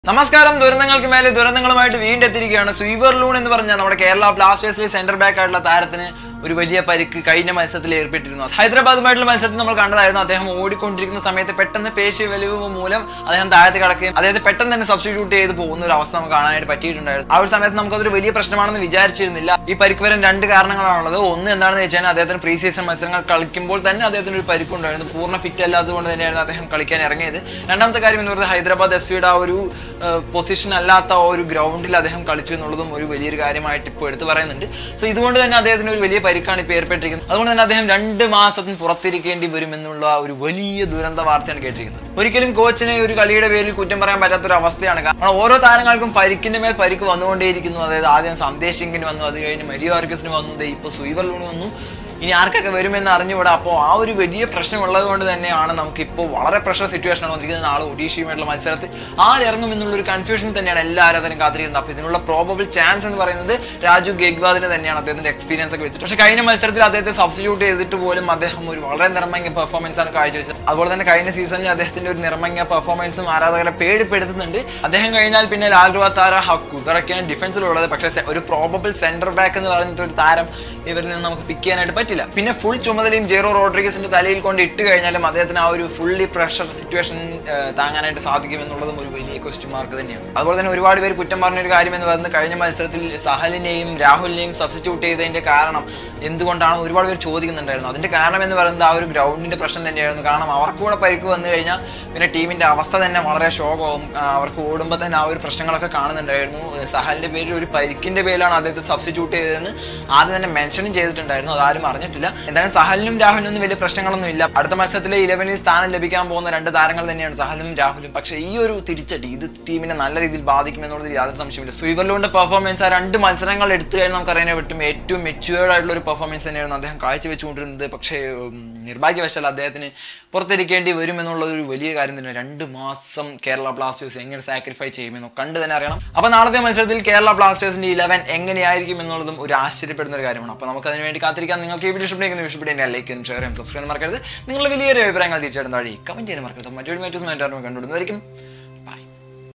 നമസ്കാരം ദുരന്തങ്ങൾക്ക് മേലെ ദുരന്തങ്ങളുമായിട്ട് വീണ്ടും എത്തിയിരിക്കുകയാണ് സ്വീവർ ലൂൺ എന്ന് പറഞ്ഞാൽ നമ്മുടെ കേരള ബ്ലാസ്റ്റേഴ്സിലെ സെന്റർ ബാക്ക് ആയിട്ടുള്ള താരത്തിന് ഒരു വലിയ പരിക്ക് കഴിഞ്ഞ മത്സരത്തിൽ ഏർപ്പെട്ടിരുന്നു ഹൈദരാബാദുമായിട്ടുള്ള മത്സരത്തിൽ നമ്മൾ കണ്ടതായിരുന്നു അദ്ദേഹം ഓടിക്കൊണ്ടിരിക്കുന്ന സമയത്ത് പെട്ടെന്ന് പേശി വലിവ് മൂലം അദ്ദേഹം താഴത്ത് കിടക്കുകയും അദ്ദേഹത്തെ പെട്ടെന്ന് തന്നെ സബ്സ്റ്റിറ്റ്യൂട്ട് ചെയ്ത് പോകുന്ന ഒരു അവസ്ഥ നമുക്ക് കാണാനായിട്ട് പറ്റിയിട്ടുണ്ടായിരുന്നു ആ ഒരു സമയത്ത് നമുക്കതൊരു വലിയ പ്രശ്നമാണെന്ന് വിചാരിച്ചിരുന്നില്ല ഈ പരിക്ക് വരാൻ രണ്ട് കാരണങ്ങളാണുള്ളത് ഒന്ന് എന്താണെന്ന് വെച്ചാൽ അദ്ദേഹത്തിന് പ്രീ സീസൺ മത്സരങ്ങൾ കളിക്കുമ്പോൾ തന്നെ അദ്ദേഹത്തിന് ഒരു പരിക്കുണ്ടായിരുന്നു പൂർണ്ണ ഫിറ്റ് അല്ലാത്തതുകൊണ്ട് തന്നെയായിരുന്നു അദ്ദേഹം കളിക്കാൻ ഇറങ്ങിയത് രണ്ടാമത്തെ കാര്യം എന്ന് പറയുന്നത് ഹൈദരാബാദ് എഫ് സിയുടെ ആ ഒരു പൊസിഷൻ അല്ലാത്ത ആ ഒരു ഗ്രൗണ്ടിൽ അദ്ദേഹം കളിച്ചു എന്നുള്ളതും ഒരു വലിയൊരു കാര്യമായിട്ട് ഇപ്പോൾ എടുത്തു പറയുന്നുണ്ട് സോ ഇതുകൊണ്ട് തന്നെ അദ്ദേഹത്തിന് ഒരു വലിയ പരിക്കാണ് ഇപ്പോൾ ഏർപ്പെട്ടിരിക്കുന്നത് അതുകൊണ്ട് തന്നെ അദ്ദേഹം രണ്ട് മാസത്തിന് പുറത്തിരിക്കേണ്ടി വരും എന്നുള്ള ഒരു വലിയ ദുരന്ത വാർത്തയാണ് കേട്ടിരിക്കുന്നത് ഒരിക്കലും കോച്ചിനെ ഒരു കളിയുടെ പേരിൽ കുറ്റം പറയാൻ പറ്റാത്തൊരു അവസ്ഥയാണ് കാരണം ഓരോ താരങ്ങൾക്കും പരിക്കിന്റെ മേൽ പരിക്ക് വന്നുകൊണ്ടേയിരിക്കുന്നു അതായത് ആദ്യം സന്ദേശ് സിംഗിന് വന്നു അത് കഴിഞ്ഞ് മരിയോ ആർക്കസിന് വന്നു ദേ ഇപ്പോൾ സുയിവർ ലൂണ് വന്നു ഇനി ആർക്കൊക്കെ വരുമെന്ന് അറിഞ്ഞുകൂടാ അപ്പോൾ ആ ഒരു വലിയ പ്രശ്നമുള്ളത് കൊണ്ട് തന്നെയാണ് നമുക്ക് ഇപ്പോൾ വളരെ പ്രഷർ സിറ്റുവേഷൻ ആണ് വന്നിരിക്കുന്നത് നാളെ ഒഡീഷയുമായിട്ടുള്ള മത്സരത്തിൽ ആരിറങ്ങും എന്നുള്ള ഒരു കൺഫ്യൂഷൻ തന്നെയാണ് എല്ലാ ആരാധനയും കാത്തിരിക്കുന്നത് അപ്പോൾ ഇതിനുള്ള പ്രോബബിൾ ചാൻസ് എന്ന് പറയുന്നത് രാജു ഗേഗ്വാദിന് തന്നെയാണ് അദ്ദേഹത്തിന്റെ എക്സ്പീരിയൻസ് ഒക്കെ വെച്ചിട്ട് പക്ഷേ കഴിഞ്ഞ മത്സരത്തിൽ അദ്ദേഹത്തെ സബ്സ്റ്റിറ്റ്യൂട്ട് ചെയ്തിട്ട് പോലും അദ്ദേഹം ഒരു വളരെ നിറമങ്ങിയ പെർഫോമൻസ് ആണ് കാഴ്ചവെച്ചത് അതുപോലെ തന്നെ കഴിഞ്ഞ സീസണിൽ അദ്ദേഹത്തിന്റെ ഒരു നിറമങ്ങിയ പെർഫോമൻസും ആരാധകരെ പേടിപ്പെടുത്തുന്നുണ്ട് അദ്ദേഹം കഴിഞ്ഞാൽ പിന്നെ ലാൽ റുവാത്താര ഹക്കു ഇവരൊക്കെയാണ് ഡിഫൻസിലുള്ളത് പക്ഷേ se- ഒരു പ്രോബബിൾ സെന്റർ ബാക്ക് എന്ന് പറഞ്ഞിട്ട് ഒരു താരം ഇവരിൽ നിന്ന് നമുക്ക് പിക്ക് ചെയ്യാനായിട്ട് പറ്റില്ല പിന്നെ ഫുൾ ചുമതലയും ജെറോ റോഡ്രിഗസിന്റെ തലയിൽ കൊണ്ട് ഇട്ട് കഴിഞ്ഞാലും അദ്ദേഹത്തിന് ആ ഒരു ഫുള്ളി പ്രഷർ സിറ്റുവേഷൻ താങ്ങാനായിട്ട് സാധിക്കും എന്നുള്ളതും ഒരു വലിയ ക്വസ്റ്റ്യൻ മാർക്ക് തന്നെയാണ് അതുപോലെ തന്നെ ഒരുപാട് പേര് കുറ്റം പറഞ്ഞ ഒരു കാര്യം എന്ന് പറയുന്നത് കഴിഞ്ഞ മത്സരത്തിൽ സഹലിനെയും രാഹുലിനെയും സബ്സ്റ്റിറ്റ്യൂട്ട് ചെയ്തതിന്റെ കാരണം എന്തുകൊണ്ടാണ് ഒരുപാട് പേര് ചോദിക്കുന്നുണ്ടായിരുന്നു അതിന്റെ കാരണം എന്ന് പറയുന്നത് ആ ഒരു ഗ്രൗണ്ടിന്റെ പ്രശ്നം തന്നെയായിരുന്നു കാരണം അവർക്ക് കൂടെ പരിക്ക് വന്നു കഴിഞ്ഞാൽ പിന്നെ ടീമിന്റെ അവസ്ഥ തന്നെ വളരെ ശോകവും ആ, അവർക്ക് ഓടുമ്പോൾ തന്നെ ആ ഒരു പ്രശ്നങ്ങളൊക്കെ കാണുന്നുണ്ടായിരുന്നു സഹലിന്റെ പേരിൽ ഒരു പരിക്കിന്റെ പേരിലാണ് അദ്ദേഹത്തെ സബ്സ്റ്റിറ്റ്യൂട്ട് ചെയ്തതെന്ന് ആദ്യം തന്നെ മെൻഷനും ചെയ്തിട്ടുണ്ടായിരുന്നു അതാരും അറിഞ്ഞിട്ടില്ല എന്തായാലും സഹലിനും രാഹുലിനും ഒന്നും വലിയ പ്രശ്നങ്ങളൊന്നും ഇല്ല അടുത്ത മത്സരത്തിലെ ഇലവനിൽ സ്ഥാനം ലഭിക്കാൻ പോകുന്ന രണ്ട് താരങ്ങൾ തന്നെയാണ് സഹലും രാഹുലും പക്ഷേ ഈ ഒരു തിരിച്ചടി ഇത് ടീമിനെ നല്ല രീതിയിൽ ബാധിക്കും എന്നുള്ളതിൽ യാതൊരു സംശയമില്ല സ്വീവർലോന്റെ പെർഫോമൻസ് ആ രണ്ട് മത്സരങ്ങൾ എടുത്തു കഴിഞ്ഞാൽ നമുക്കറിയാൻ പറ്റും ഏറ്റവും മെച്യൂർഡ് ആയിട്ടുള്ള ഒരു പെർഫോമൻസ് തന്നെയായിരുന്നു അദ്ദേഹം കാഴ്ചവെച്ചുകൊണ്ടിരുന്നത് പക്ഷേ ഉം, നിർഭാഗ്യവശാൽ അദ്ദേഹത്തിന് പുറത്തിരിക്കേണ്ടി വരും എന്നുള്ള ഒരു വലിയ കാര്യം തന്നെ രണ്ട് മാസം കേരള ബ്ലാസ്റ്റേഴ്സ് എങ്ങനെ സാക്രിഫൈ ചെയ്യുമെന്നോ കണ്ടു തന്നെ അറിയണം അപ്പൊ നാളത്തെ മത്സരത്തിൽ കേരള ബ്ലാസ്റ്റേഴ്സിന്റെ ഇലവൻ എങ്ങനെയായിരിക്കും എന്നുള്ളതും ഒരു ആശ്ചര്യപ്പെടുന്ന ഒരു കാര്യമാണ് അപ്പോൾ നമുക്ക് അതിന് വേണ്ടി കാത്തിരിക്കാം നിങ്ങൾക്ക് ഈ വീഡിയോ ഇഷ്ടപ്പെടുന്ന ഇഷ്ടപ്പെടുന്ന ലൈക്കും ഷെയർ ചെയ്യാൻ സബ്സ്ക്രൈബ് മറക്കരുത് നിങ്ങളുടെ വലിയൊരു അഭിപ്രായങ്ങൾ തീർച്ചയായിട്ടും താഴെ കമന്റ് ചെയ്യാൻ മറക്കരുത് മറ്റൊരു മറ്റു കണ്ടുവിടുന്നതായിരിക്കും